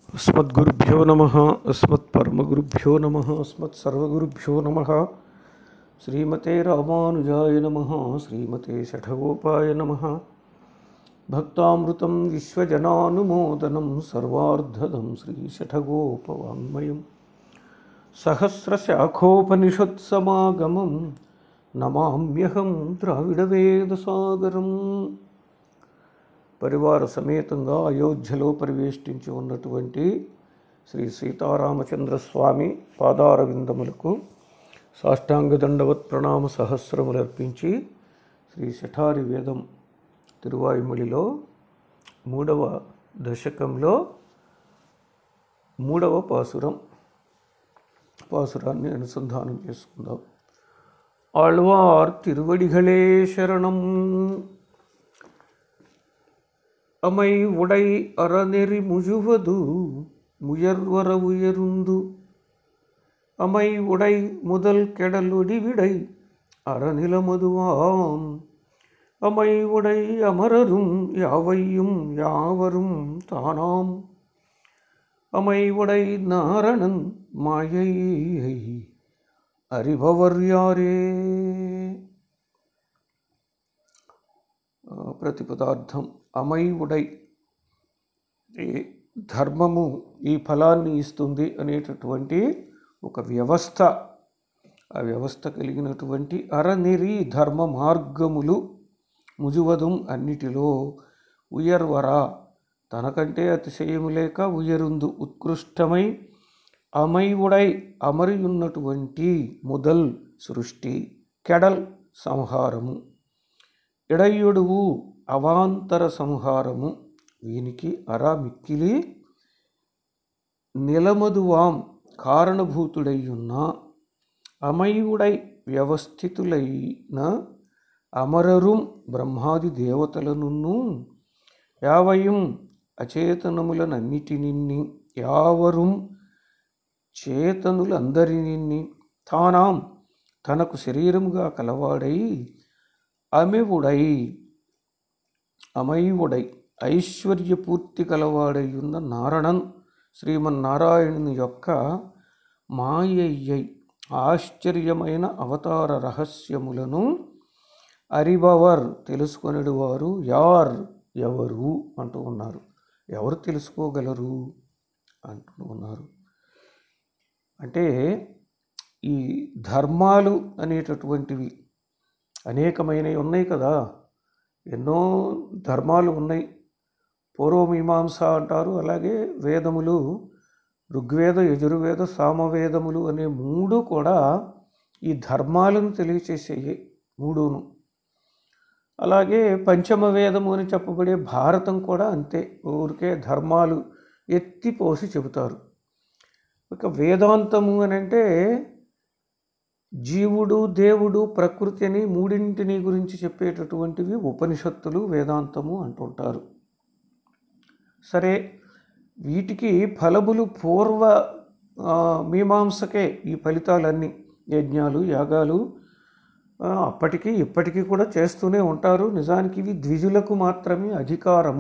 अस्मद्गुरुभ्यो नमः अस्मत्परमगुरुभ्यो नमः अस्मत्सर्वगुरुभ्यो नमः श्रीमते रामानुजाय नमः श्रीमते शठगोपाय नमः भक्तामृतं विश्वजनानुमोदनं सर्वार्धदं श्रीशठगोपवाङ्मयं सहस्रशाखोपनिषत्समागमं నమామ్యహం ద్రావిడవేదసాగరం పరివార సమేతంగా అయోధ్యలో పరివేష్టించి ఉన్నటువంటి శ్రీ సీతారామచంద్ర స్వామి పాదార విందములకు సాష్టాంగ దండవత్ ప్రణామ సహస్రములర్పించి శ్రీ శఠారి వేదం తిరువాయుమలిలో మూడవ దశకంలో మూడవ పాసురం పాసురాన్ని అనుసంధానం చేసుకుందాం ஆழ்வார் திருவடிகளே சரணம் அமை உடை அறநெறி முழுவது முயர்வர உயருந்து அமை உடை முதல் கெடலொடி விடை அறநிலமதுவாம் அமை உடை அமரரும் யாவையும் யாவரும் தானாம் அமை உடை நாரணன் மாயையை அறிபவர் యారే ప్రతి పదార్థం అమైవుడై ఈ ధర్మము ఈ ఫలాన్ని ఇస్తుంది అనేటటువంటి ఒక వ్యవస్థ ఆ వ్యవస్థ కలిగినటువంటి అరనిరి ధర్మ మార్గములు ముజువదం అన్నిటిలో ఉయర్వర తనకంటే అతిశయము లేక ఉయరుందు ఉత్కృష్టమై అమైవుడై అమరియున్నటువంటి ముదల్ సృష్టి కెడల్ సంహారము ఇడయుడువు అవాంతర సంహారము వీనికి అరా మిక్కిలి నిలమదువాం కారణభూతుడయ్యున్న అమయుడై వ్యవస్థితులైన అమరరుం బ్రహ్మాది దేవతలనున్ను యావయం అచేతనములనన్నిటిని యావరుం చేతనులందరినీ తానాం తనకు శరీరముగా కలవాడై అమివుడై అమైవుడై ఐశ్వర్యపూర్తి కలవాడై ఉన్న నారణన్ శ్రీమన్నారాయణుని యొక్క మాయయ్యై ఆశ్చర్యమైన అవతార రహస్యములను అరిబవర్ తెలుసుకొనిడు వారు యార్ ఎవరు అంటూ ఉన్నారు ఎవరు తెలుసుకోగలరు అంటూ ఉన్నారు అంటే ఈ ధర్మాలు అనేటటువంటివి అనేకమైనవి ఉన్నాయి కదా ఎన్నో ధర్మాలు ఉన్నాయి పూర్వమీమాంస అంటారు అలాగే వేదములు ఋగ్వేద యజుర్వేద సామవేదములు అనే మూడు కూడా ఈ ధర్మాలను తెలియచేసేవి మూడును అలాగే పంచమ వేదము అని చెప్పబడే భారతం కూడా అంతే ఊరికే ధర్మాలు ఎత్తిపోసి చెబుతారు ఇక వేదాంతము అని అంటే జీవుడు దేవుడు ప్రకృతి అని మూడింటిని గురించి చెప్పేటటువంటివి ఉపనిషత్తులు వేదాంతము అంటుంటారు సరే వీటికి ఫలములు పూర్వ మీమాంసకే ఈ ఫలితాలన్నీ యజ్ఞాలు యాగాలు అప్పటికి ఇప్పటికీ కూడా చేస్తూనే ఉంటారు నిజానికి ఇవి ద్విజులకు మాత్రమే అధికారము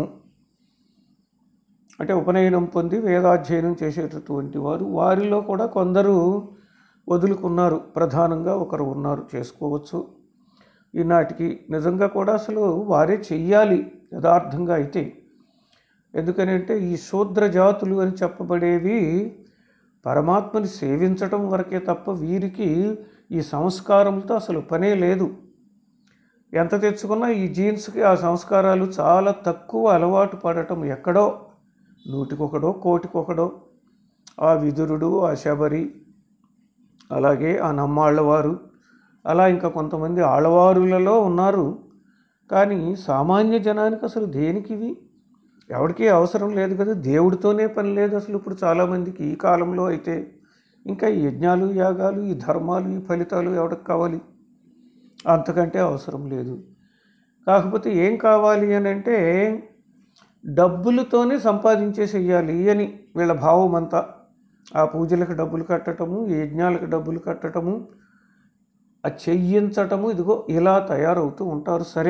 అంటే ఉపనయనం పొంది వేదాధ్యయనం చేసేటటువంటి వారు వారిలో కూడా కొందరు వదులుకున్నారు ప్రధానంగా ఒకరు ఉన్నారు చేసుకోవచ్చు ఈనాటికి నిజంగా కూడా అసలు వారే చెయ్యాలి యథార్థంగా అయితే ఎందుకనంటే ఈ శూద్ర జాతులు అని చెప్పబడేవి పరమాత్మని సేవించటం వరకే తప్ప వీరికి ఈ సంస్కారంతో అసలు పనే లేదు ఎంత తెచ్చుకున్నా ఈ జీన్స్కి ఆ సంస్కారాలు చాలా తక్కువ అలవాటు పడటం ఎక్కడో నూటికొకడో కోటికొకడో ఆ విదురుడు ఆ శబరి అలాగే ఆ నమ్మాళ్ళవారు అలా ఇంకా కొంతమంది ఆళ్ళవారులలో ఉన్నారు కానీ సామాన్య జనానికి అసలు దేనికి ఇవి ఎవరికి అవసరం లేదు కదా దేవుడితోనే పని లేదు అసలు ఇప్పుడు చాలామందికి ఈ కాలంలో అయితే ఇంకా ఈ యజ్ఞాలు యాగాలు ఈ ధర్మాలు ఈ ఫలితాలు ఎవరికి కావాలి అంతకంటే అవసరం లేదు కాకపోతే ఏం కావాలి అని అంటే డబ్బులతోనే సంపాదించేసేయాలి అని వీళ్ళ భావం అంతా ఆ పూజలకు డబ్బులు కట్టటము యజ్ఞాలకు డబ్బులు కట్టటము ఆ చెయ్యించటము ఇదిగో ఇలా తయారవుతూ ఉంటారు సరే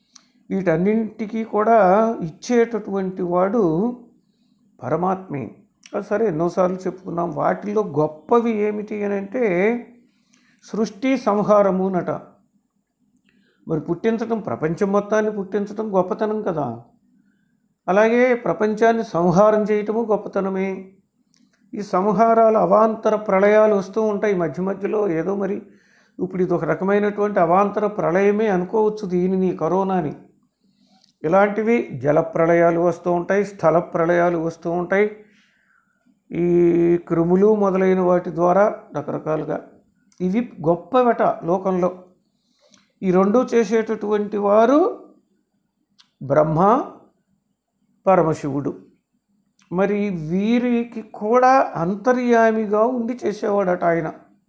వీటన్నింటికీ కూడా ఇచ్చేటటువంటి వాడు పరమాత్మే అది సరే ఎన్నోసార్లు చెప్పుకున్నాం వాటిల్లో గొప్పవి ఏమిటి అని అంటే సృష్టి సంహారము నట మరి పుట్టించడం ప్రపంచం మొత్తాన్ని పుట్టించడం గొప్పతనం కదా అలాగే ప్రపంచాన్ని సంహారం చేయటము గొప్పతనమే ఈ సంహారాలు అవాంతర ప్రళయాలు వస్తూ ఉంటాయి మధ్య మధ్యలో ఏదో మరి ఇప్పుడు ఇది ఒక రకమైనటువంటి అవాంతర ప్రళయమే అనుకోవచ్చు దీనిని కరోనాని ఇలాంటివి జల ప్రళయాలు వస్తూ ఉంటాయి స్థల ప్రళయాలు వస్తూ ఉంటాయి ఈ క్రిములు మొదలైన వాటి ద్వారా రకరకాలుగా ఇవి గొప్పవట లోకంలో ఈ రెండు చేసేటటువంటి వారు బ్రహ్మ పరమశివుడు మరి వీరికి కూడా అంతర్యామిగా ఉండి చేసేవాడట ఆయన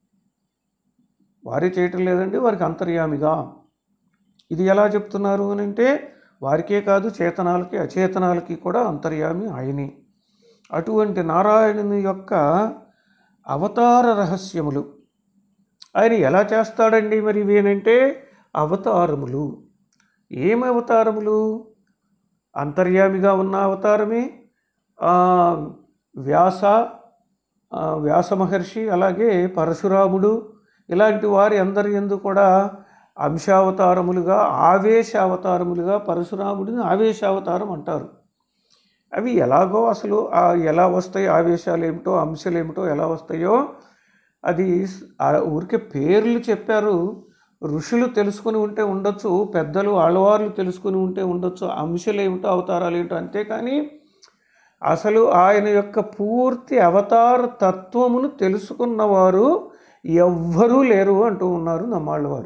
వారే చేయటం లేదండి వారికి అంతర్యామిగా ఇది ఎలా చెప్తున్నారు అని అంటే వారికే కాదు చేతనాలకి అచేతనాలకి కూడా అంతర్యామి ఆయనే అటువంటి నారాయణుని యొక్క అవతార రహస్యములు ఆయన ఎలా చేస్తాడండి మరి ఇవేనంటే అవతారములు ఏం అవతారములు అంతర్యామిగా ఉన్న అవతారమే ఆ, వ్యాస ఆ, వ్యాస మహర్షి అలాగే పరశురాముడు ఇలాంటి వారి అందరి ఎందు కూడా అంశావతారములుగా ఆవేశావతారములుగా పరశురాముడిని ఆవేశావతారం అంటారు అవి ఎలాగో అసలు ఆ ఎలా వస్తాయి ఆవేశాలు ఏమిటో అంశాలు ఏమిటో ఎలా వస్తాయో అది స్- ఆ ఊరికే పేర్లు చెప్పారు ఋషులు తెలుసుకుని ఉంటే ఉండొచ్చు పెద్దలు ఆళ్ళవార్లు తెలుసుకుని ఉంటే ఉండొచ్చు అంశాలు ఏమిటో అవతారాలు ఏమిటో అంతేకాని అసలు ఆయన యొక్క పూర్తి అవతార తత్వమును తెలుసుకున్నవారు ఎవ్వరూ లేరు అంటూ ఉన్నారు నమ్మాళ్ళ వారు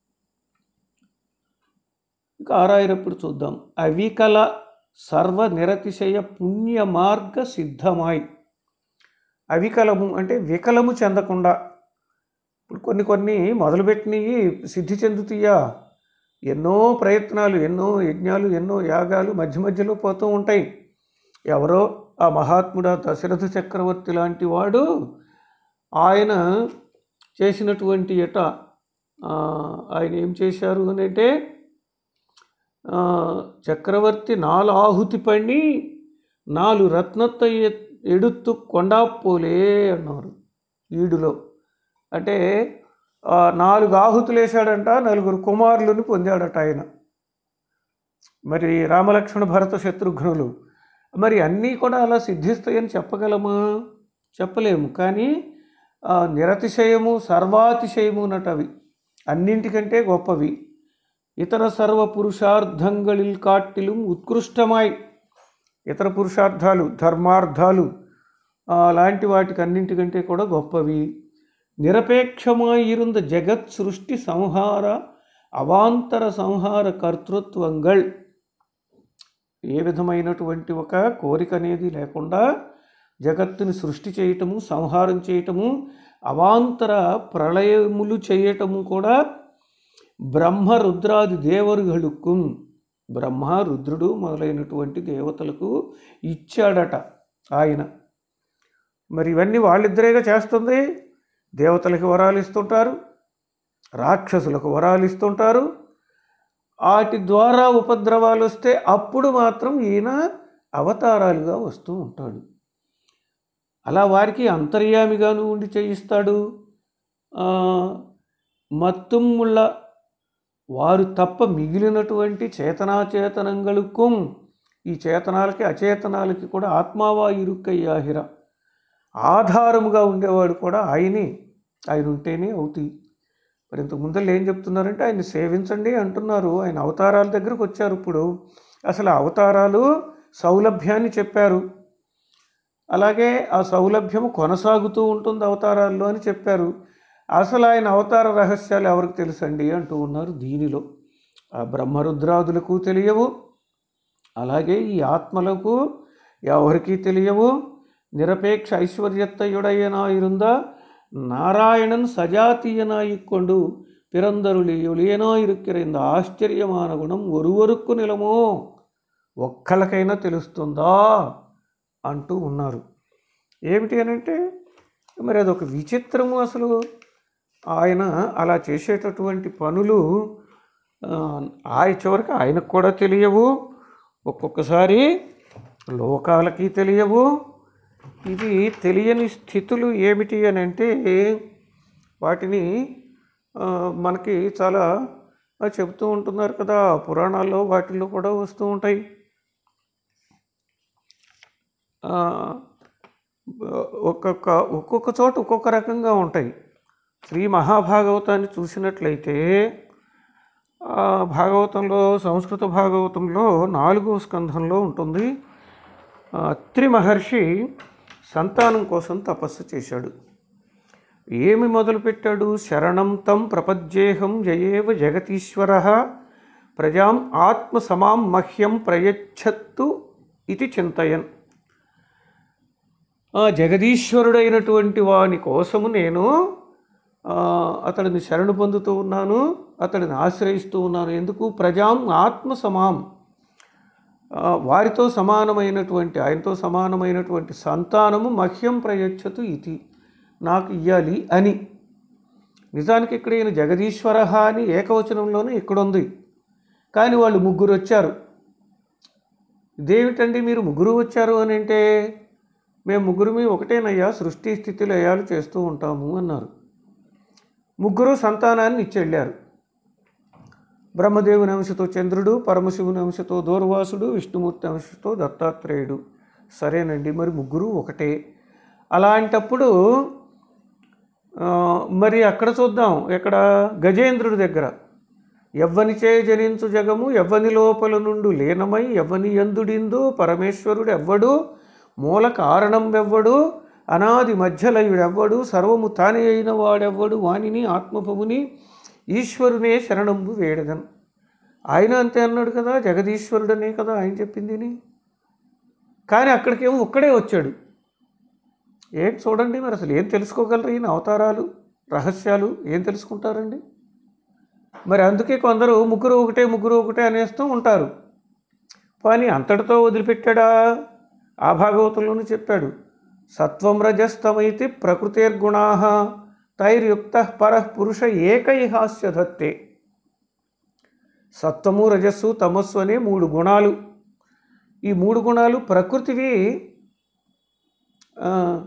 ఇంకా ఆరాయిరప్పుడు చూద్దాం అవికల సర్వ నిరతిశయ పుణ్య మార్గ సిద్ధమాయ్ అవికలము అంటే వికలము చెందకుండా ఇప్పుడు కొన్ని కొన్ని మొదలుపెట్టినవి సిద్ధి చెందుతాయా ఎన్నో ప్రయత్నాలు ఎన్నో యజ్ఞాలు ఎన్నో యాగాలు మధ్య మధ్యలో పోతూ ఉంటాయి ఎవరో ఆ మహాత్ముడు ఆ దశరథ చక్రవర్తి లాంటి వాడు ఆయన చేసినటువంటి ఎట ఆ, ఆయన ఏం చేశారు అని అంటే ఆ, చక్రవర్తి నాలు ఆహుతి పడి నాలు రత్నత్త ఎ- ఎడుత్తు కొండాపోలే అన్నారు ఈడులో అంటే ఆ, నాలుగు ఆహుతులు వేశాడంట నలుగురు కుమారులను పొందాడట ఆయన మరి రామలక్ష్మణ భరత శత్రుఘ్నులు మరి అన్నీ కూడా అలా సిద్ధిస్తాయని చెప్పగలమా చెప్పలేము కానీ ఆ, నిరతిశయము సర్వాతిశయము అన్నటవి అన్నింటికంటే గొప్పవి ఇతర సర్వ పురుషార్థంగళిల్ కాట్టిலும் ఉత్కృష్టమాయ్ ఇతర పురుషార్థాలు ధర్మార్థాలు ఆ, లాంటి వాటికి అన్నింటికంటే కూడా గొప్పవి నిరపేక్షమాయిరుంద జగత్ సృష్టి సంహార అవాంతర సంహార కర్తృత్వంగళ్ ఏ విధమైనటువంటి ఒక కోరిక అనేది లేకుండా జగత్తుని సృష్టి చేయటము సంహారం చేయటము అవాంతర ప్రళయములు చేయటము కూడా బ్రహ్మ రుద్రాది దేవరుగళుకు బ్రహ్మ రుద్రుడు మొదలైనటువంటి దేవతలకు ఇచ్చాడట ఆయన మరి ఇవన్నీ వాళ్ళిద్దరేగా చేస్తుంది దేవతలకు వరాలు ఇస్తుంటారు రాక్షసులకు వరాలు ఇస్తుంటారు వాటి ద్వారా ఉపద్రవాలు వస్తే అప్పుడు మాత్రం ఈయన అవతారాలుగా వస్తూ ఉంటాడు అలా వారికి అంతర్యామిగాను ఉండి చేయిస్తాడు ఆ, మత్తుమ్ముళ్ళ వారు తప్ప మిగిలినటువంటి చేతనాచేతనంగళుకుం ఈ చేతనాలకి అచేతనాలకి కూడా ఆత్మావా ఇరుక్కయ్యాహిర ఆధారముగా ఉండేవాడు కూడా ఆయనే ఆయన ఉంటేనే అవుతాయి మరి ఇంతకు ముందర ఏం చెప్తున్నారంటే ఆయన సేవించండి అంటున్నారు ఆయన అవతారాల దగ్గరకు వచ్చారు ఇప్పుడు అసలు ఆ అవతారాలు సౌలభ్యాన్ని చెప్పారు అలాగే ఆ సౌలభ్యము కొనసాగుతూ ఉంటుంది అవతారాల్లో అని చెప్పారు అసలు ఆయన అవతార రహస్యాలు ఎవరికి తెలుసండి అంటూ ఉన్నారు దీనిలో ఆ బ్రహ్మరుద్రాదులకు తెలియవు అలాగే ఈ ఆత్మలకు ఎవరికి తెలియవు నిరపేక్ష ఐశ్వర్యత్తయుడయ్యనాயிருందా நாராயணன் சஜாத்தியனாயிக் கொண்டு பிறந்தருளி ఒలియనాయిరుక్కిర இந்த ఆశ్చర్యమాన గుణం ఒరువరుక్కు నిలమో ఒక్కలకైనా తెలుస్తుందా అంటూ ఉన్నారు ఏమిటి అని అంటే మరి అదొక విచిత్రము అసలు ఆయన అలా చేసేటటువంటి పనులు ఆ, ఆయన చివరికి ఆయనకు కూడా తెలియవు ఒక్కొక్కసారి లోకాలకి తెలియవు ఇవి తెలియని స్థితులు ఏమిటి అని అంటే వాటిని ఆ, మనకి చాలా ఆ, చెబుతూ ఉంటున్నారు కదా పురాణాల్లో వాటిల్లో కూడా వస్తూ ఉంటాయి ఆ, ఒక్కొక్క ఒక్కొక్క చోట ఒక్కొక్క రకంగా ఉంటాయి శ్రీ మహాభాగవతాన్ని చూసినట్లయితే ఆ భాగవతంలో సంస్కృత భాగవతంలో నాలుగో స్కంధంలో ఉంటుంది ఆ, అత్రి మహర్షి సంతానం కోసం తపస్సు చేశాడు ఏమి మొదలుపెట్టాడు శరణం తం ప్రపద్యేహం జయేవ జగతీశ్వర ప్రజాం ఆత్మ సమాం మహ్యం ప్రయచ్చత్తు ఇది చింతయన్ ఆ జగదీశ్వరుడైనటువంటి వాని కోసము నేను ఆ, అతడిని శరణు పొందుతూ ఉన్నాను అతడిని ఆశ్రయిస్తూ ఉన్నాను ఎందుకు ప్రజాం ఆత్మ సమాం ఆ, వారితో సమానమైనటువంటి ఆయనతో సమానమైనటువంటి సంతానము మహ్యం ప్రయచ్చతు ఇది నాకు ఇయ్యాలి అని నిజానికి ఇక్కడ ఈయన జగదీశ్వర అని ఏకవచనంలోనే ఇక్కడ ఉంది కానీ వాళ్ళు ముగ్గురు వచ్చారు ఇదేమిటండి మీరు ముగ్గురు వచ్చారు అని అంటే మేము ముగ్గురుమి ఒకటేనయ్యా సృష్టి స్థితి లయాలు చేస్తూ ఉంటాము అన్నారు ముగ్గురు సంతానాన్ని ఇచ్చెళ్ళారు బ్రహ్మదేవుని అంశతో చంద్రుడు పరమశివుని అంశతో దూర్వాసుడు విష్ణుమూర్తి అంశతో దత్తాత్రేయుడు సరేనండి మరి ముగ్గురు ఒకటే అలాంటప్పుడు ఆ, మరి అక్కడ చూద్దాం ఎక్కడ గజేంద్రుడి దగ్గర ఎవ్వనిచే జనించు జగము ఎవ్వని లోపల నుండు లీనమై ఎవ్వని ఎందుడిందు పరమేశ్వరుడు ఎవ్వడు మూల కారణం ఎవ్వడు అనాది మధ్యలయుడెవ్వడు సర్వము తానే అయిన వాడెవ్వడు వానిని ఆత్మభవుని ఈశ్వరునే శరణంబు వేడదన్ ఆయన అంతే అన్నాడు కదా జగదీశ్వరుడనే కదా ఆయన చెప్పిందిని కానీ అక్కడికేమో ఒక్కడే వచ్చాడు ఏం చూడండి మరి అసలు ఏం తెలుసుకోగలరు ఈయన అవతారాలు రహస్యాలు ఏం తెలుసుకుంటారండి మరి అందుకే కొందరు ముగ్గురు ఒకటే ముగ్గురు ఒకటే అనేస్తూ ఉంటారు కానీ అంతటితో వదిలిపెట్టాడా ఆ భాగవతంలోనూ చెప్పాడు సత్వం రజస్తమైతి ప్రకృతిర్గుణా తైర్యుక్త పర పురుష ఏకైహాస్య దత్తే సత్వము రజస్సు తమస్సు అనే మూడు గుణాలు ఈ మూడు గుణాలు ప్రకృతివి ఆ,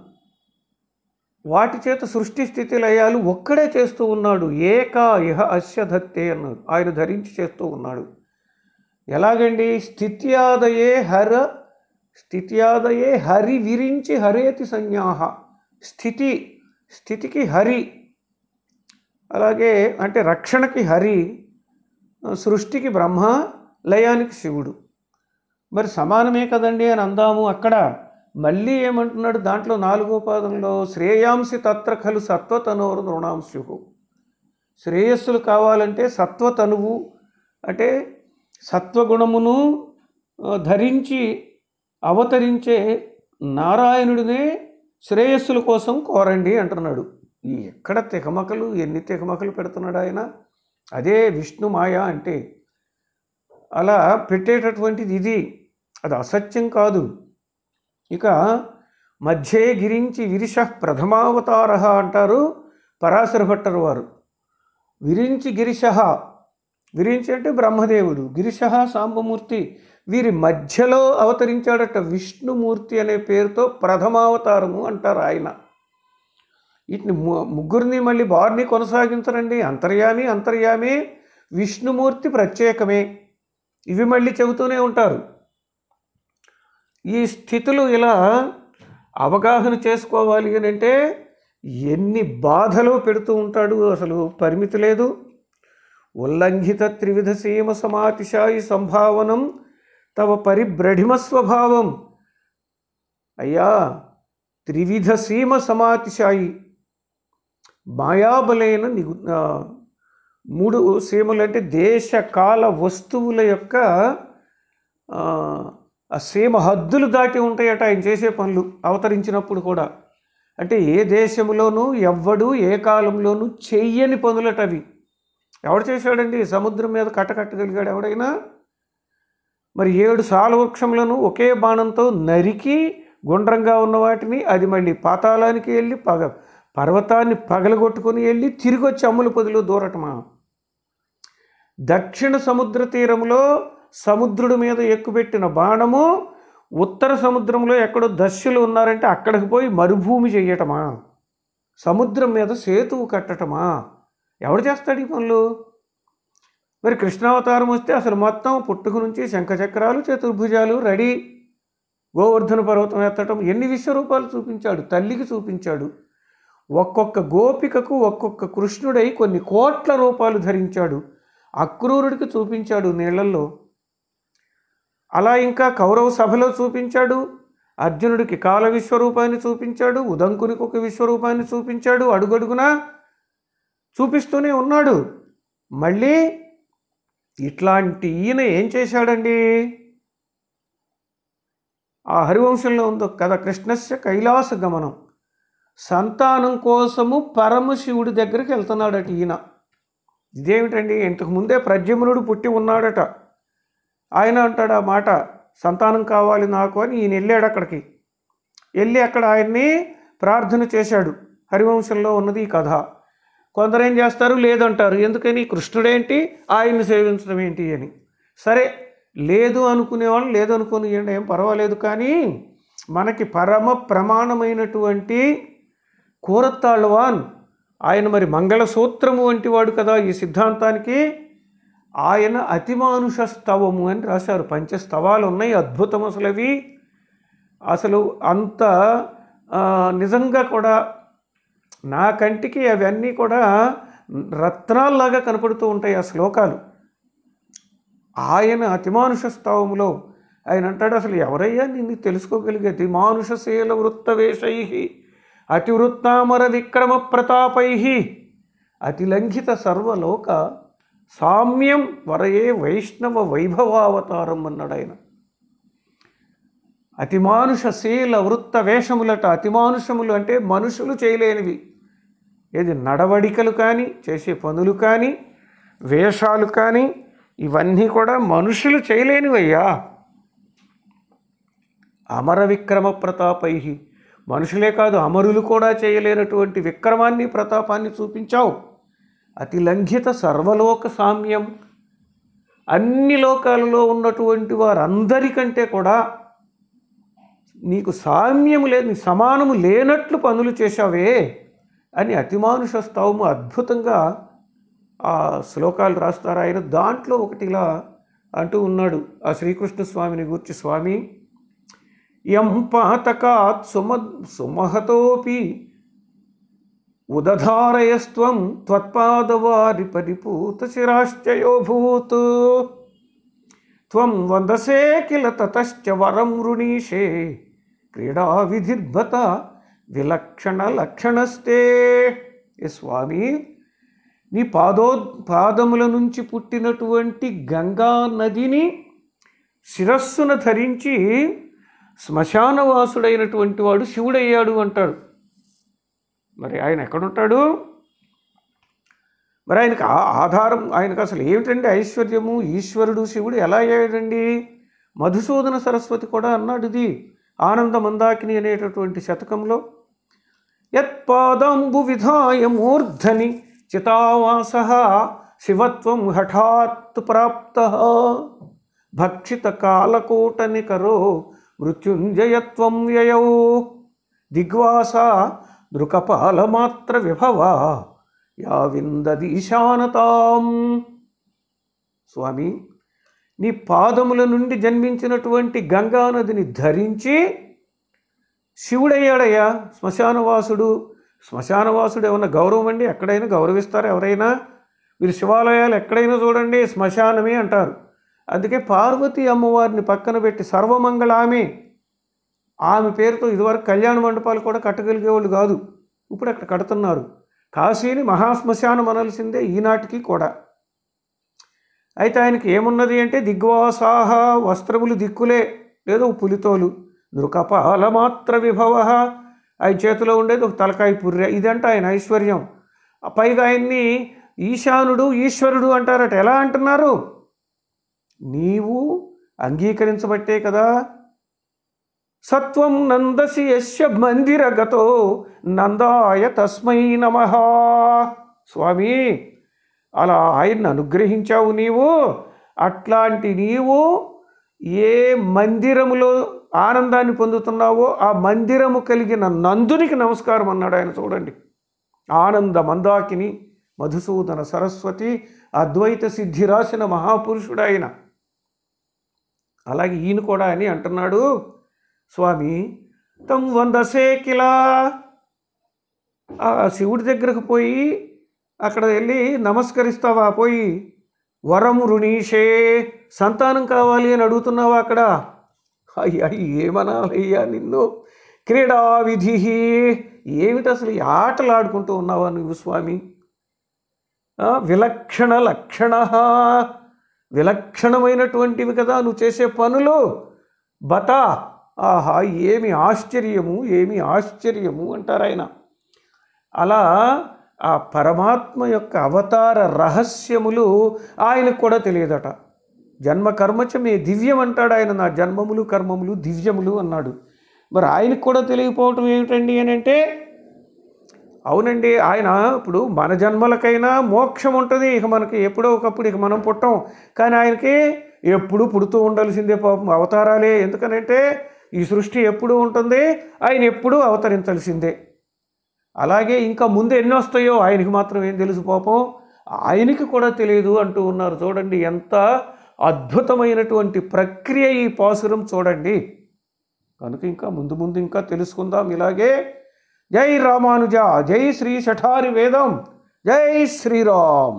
వాటి చేత సృష్టి స్థితి లయాలు ఒక్కడే చేస్తూ ఉన్నాడు ఏక ఇహ అస్య దత్తే అన్నాడు ఆయన ధరించి చేస్తూ ఉన్నాడు ఎలాగండి స్థిత్యాదయే హర స్థిత్యాదయే హరి విరించి హరేతి సంజ్ఞాహ స్థితి స్థితికి హరి అలాగే అంటే రక్షణకి హరి సృష్టికి బ్రహ్మ లయానికి శివుడు మరి సమానమే కదండి అని అందాము అక్కడ మళ్ళీ ఏమంటున్నాడు దాంట్లో నాలుగో పాదంలో శ్రేయాంసి తత్ర ఖలు సత్వతనోరు నృణాంశు శ్రేయస్సులు కావాలంటే సత్వతనువు అంటే సత్వగుణమును ఆ, ధరించి అవతరించే నారాయణుడినే శ్రేయస్సుల కోసం కోరండి అంటున్నాడు ఈ ఎక్కడ తెగమకలు ఎన్ని తెగమకలు పెడుతున్నాడు ఆయన అదే విష్ణు మాయ అంటే అలా పెట్టేటటువంటిది ఇది అది అసత్యం కాదు ఇక మధ్యే గిరించి విరిష ప్రథమావతార అంటారు పరాశర భట్టరు వారు విరించి గిరిశ విరించి అంటే బ్రహ్మదేవుడు గిరిశ సాంబమూర్తి వీరి మధ్యలో అవతరించాడట విష్ణుమూర్తి అనే పేరుతో ప్రథమావతారము అంటారు ఆయన వీటిని ము- ముగ్గురిని మళ్ళీ వారిని కొనసాగించరండి అంతర్యామి అంతర్యామి విష్ణుమూర్తి ప్రత్యేకమే ఇవి మళ్ళీ చెబుతూనే ఉంటారు ఈ స్థితులు ఇలా అవగాహన చేసుకోవాలి అని అంటే ఎన్ని బాధలు పెడుతూ ఉంటాడు అసలు పరిమితి లేదు ఉల్లంఘిత త్రివిధ సీమ సమాతిశాయి సంభావనం తవ పరిభ్రఢిమ స్వభావం అయ్యా త్రివిధ సీమ సమాతిశాయి మాయాబలైన నిగు ఆ, మూడు సీమలు అంటే దేశ కాల వస్తువుల యొక్క ఆ, ఆ సీమ హద్దులు దాటి ఉంటాయట ఆయన చేసే పనులు అవతరించినప్పుడు కూడా అంటే ఏ దేశంలోనూ ఎవ్వడు ఏ కాలంలోనూ చెయ్యని పనులట అవి ఎవడు చేశాడండి సముద్రం మీద కట్టకట్టగలిగాడు ఎవడైనా మరి ఏడు సాలవృక్షములను ఒకే బాణంతో నరికి గుండ్రంగా ఉన్న వాటిని అది మళ్ళీ పాతాళానికి వెళ్ళి పగ పర్వతాన్ని పగలగొట్టుకొని వెళ్ళి తిరిగి వచ్చి అమ్ముల పొదిలో దూరటమా దక్షిణ సముద్ర తీరంలో సముద్రుడి మీద ఎక్కుపెట్టిన బాణము ఉత్తర సముద్రంలో ఎక్కడో దస్యులు ఉన్నారంటే అక్కడికి పోయి మరుభూమి చేయటమా సముద్రం మీద సేతువు కట్టటమా ఎవడు చేస్తాడు ఈ పనులు మరి కృష్ణావతారం వస్తే అసలు మొత్తం పుట్టుక నుంచి శంఖచక్రాలు చతుర్భుజాలు రెడీ గోవర్ధన పర్వతం ఎత్తటం ఎన్ని విశ్వరూపాలు చూపించాడు తల్లికి చూపించాడు ఒక్కొక్క గోపికకు ఒక్కొక్క కృష్ణుడై కొన్ని కోట్ల రూపాలు ధరించాడు అక్రూరుడికి చూపించాడు నీళ్లలో అలా ఇంకా కౌరవ సభలో చూపించాడు అర్జునుడికి కాల విశ్వరూపాన్ని చూపించాడు ఉదంకునికి ఒక విశ్వరూపాన్ని చూపించాడు అడుగడుగునా చూపిస్తూనే ఉన్నాడు మళ్ళీ ఇట్లాంటి ఈయన ఏం చేశాడండి ఆ హరివంశంలో ఉందో కదా కృష్ణస్య కైలాస గమనం సంతానం కోసము పరమశివుడి దగ్గరికి వెళ్తున్నాడట ఈయన ఇదేమిటండి ఇంతకు ముందే ప్రద్యుమ్నుడు పుట్టి ఉన్నాడట ఆయన అంటాడు ఆ మాట సంతానం కావాలి నాకు అని ఈయన వెళ్ళాడు అక్కడికి వెళ్ళి అక్కడ ఆయన్ని ప్రార్థన చేశాడు హరివంశంలో ఉన్నది ఈ కథ కొందరు ఏం చేస్తారు లేదంటారు ఎందుకని కృష్ణుడేంటి ఆయన్ని సేవించడం ఏంటి అని సరే లేదు అనుకునేవాళ్ళు లేదు అనుకుని ఏం పర్వాలేదు కానీ మనకి పరమ ప్రమాణమైనటువంటి కూరత్తాళ్వాన్ ఆయన మరి మంగళసూత్రము వంటి వాడు కదా ఈ సిద్ధాంతానికి ఆయన అతిమానుష స్తవము అని రాశారు పంచస్తవాలు ఉన్నాయి అద్భుతం అసలు అవి అసలు అంత ఆ, నిజంగా కూడా నా కంటికి అవన్నీ కూడా రత్నాల్లాగా కనపడుతూ ఉంటాయి ఆ శ్లోకాలు ఆయన అతిమానుష స్తవములో ఆయన అంటాడు అసలు ఎవరయ్యా నిన్ను తెలుసుకోగలిగే అతిమానుషశీల వృత్తవేషై అతివృత్తామర విక్రమ ప్రతాపై అతిలంఘిత సర్వలోక సామ్యం వరయే వైష్ణవ వైభవావతారం అన్నాడు ఆయన అతిమానుష శీల వృత్త వేషములట అతిమానుషములు అంటే మనుషులు చేయలేనివి ఏది నడవడికలు కానీ చేసే పనులు కానీ వేషాలు కానీ ఇవన్నీ కూడా మనుషులు చేయలేనివయ్యా అమర విక్రమ ప్రతాపై మనుషులే కాదు అమరులు కూడా చేయలేనటువంటి విక్రమాన్ని ప్రతాపాన్ని చూపించావు అతి లంఘిత సర్వలోక సామ్యం అన్ని లోకాలలో ఉన్నటువంటి వారందరికంటే కూడా నీకు సామ్యము లేదు నీ సమానము లేనట్లు పనులు చేశావే అని అతిమానుష స్తవము అద్భుతంగా ఆ శ్లోకాలు రాస్తారు ఆయన దాంట్లో ఒకటి ఇలా అంటూ ఉన్నాడు ఆ శ్రీకృష్ణ స్వామిని గూర్చి స్వామి యం పాతకాత్ సుమ సుమహతోపి ఉదధారయస్త్వం త్వత్పాదవారి పరిపూత శిరాశ్చయోభూత్ త్వం వందసే కిల తతశ్చ వరం వృణీషే క్రీడా విధిర్భత విలక్షణ లక్షణస్తే ఏ స్వామి నీ పాదో పాదముల నుంచి పుట్టినటువంటి గంగా నదిని శిరస్సున ధరించి శ్మశానవాసుడైనటువంటి వాడు శివుడయ్యాడు అంటాడు మరి ఆయన ఎక్కడుంటాడు మరి ఆయనకు ఆ- ఆధారం ఆయనకు అసలు ఏమిటండి ఐశ్వర్యము ఈశ్వరుడు శివుడు ఎలా అయ్యాడండి మధుసూదన సరస్వతి కూడా అన్నాడు ఇది ఆనంద మందాకిని అనేటటువంటి శతకంలో యత్పాదంబు విధాయ మూర్ధని చితావాస శివత్వం హఠాత్ ప్రాప్త భక్షిత కాలకూటనికరో మృత్యుంజయత్వం వ్యయౌ దిగ్వాస దృకపాలమాత్ర విభవ యా విందదీశానతాం స్వామి నీ పాదముల నుండి జన్మించినటువంటి గంగానదిని ధరించి శివుడయ్యాడయ్యా శ్మశానవాసుడు శ్మశానవాసుడు ఏమన్నా గౌరవం అండి ఎక్కడైనా గౌరవిస్తారా ఎవరైనా మీరు శివాలయాలు ఎక్కడైనా చూడండి శ్మశానమే అంటారు అందుకే పార్వతీ అమ్మవారిని పక్కన పెట్టి సర్వమంగళామే ఆమె పేరుతో ఇదివరకు కళ్యాణ మండపాలు కూడా కట్టగలిగేవాళ్ళు కాదు ఇప్పుడు అక్కడ కడుతున్నారు కాశీని మహాశ్మశానం అనల్సిందే ఈనాటికి కూడా అయితే ఆయనకి ఏమున్నది అంటే దిగ్వాసాహ వస్త్రములు దిక్కులే లేదో పులితోలు నృకపాల మాత్ర విభవ ఆయన చేతిలో ఉండేది ఒక తలకాయ పుర్రె ఇదంట ఆయన ఐశ్వర్యం ఆ పైగా ఆయన్ని ఈశానుడు ఈశ్వరుడు అంటారట ఎలా అంటున్నారు నీవు అంగీకరించబట్టే కదా సత్వం నందసి యస్య మందిరగతో నందాయ తస్మై నమ స్వామి అలా ఆయన్ని అనుగ్రహించావు నీవు అట్లాంటి నీవు ఏ మందిరములో ఆనందాన్ని పొందుతున్నావో ఆ మందిరము కలిగిన నందునికి నమస్కారం అన్నాడు ఆయన చూడండి ఆనంద మందాకిని మధుసూదన సరస్వతి అద్వైత సిద్ధి రాసిన మహాపురుషుడు ఆయన అలాగే ఈయన కూడా అని అంటున్నాడు స్వామి తం వందసే కిలా ఆ శివుడి దగ్గరకు పోయి అక్కడ వెళ్ళి నమస్కరిస్తావా పోయి వరం రుణీషే సంతానం కావాలి అని అడుగుతున్నావా అక్కడ అయ్యా ఏమనాలయ్యా నిన్ను క్రీడా విధి ఏమిటి అసలు ఈ ఆటలు ఆడుకుంటూ ఉన్నావా నువ్వు స్వామి ఆ, విలక్షణ లక్షణ విలక్షణమైనటువంటివి కదా నువ్వు చేసే పనులు బత ఆహా ఏమి ఆశ్చర్యము ఏమి ఆశ్చర్యము అంటారు ఆయన అలా ఆ పరమాత్మ యొక్క అవతార రహస్యములు ఆయనకు కూడా తెలియదట జన్మ కర్మచ మే దివ్యం అంటాడు ఆయన నా జన్మములు కర్మములు దివ్యములు అన్నాడు మరి ఆయనకు కూడా తెలియకపోవటం ఏమిటండి అని అంటే అవునండి ఆయన ఇప్పుడు మన జన్మలకైనా మోక్షం ఉంటుంది ఇక మనకి ఎప్పుడో ఒకప్పుడు ఇక మనం పుట్టం కానీ ఆయనకి ఎప్పుడు పుడుతూ ఉండాల్సిందే పాపం అవతారాలే ఎందుకనంటే ఈ సృష్టి ఎప్పుడు ఉంటుంది ఆయన ఎప్పుడూ అవతరించాల్సిందే అలాగే ఇంకా ముందు ఎన్ని వస్తాయో ఆయనకి మాత్రం ఏం తెలుసు పాపం ఆయనకి కూడా తెలియదు అంటూ ఉన్నారు చూడండి ఎంత అద్భుతమైనటువంటి ప్రక్రియ ఈ పాసురం చూడండి కనుక ఇంకా ముందు ముందు ఇంకా తెలుసుకుందాం ఇలాగే జై రామానుజ జై శ్రీ శఠారి వేదం జై శ్రీరామ్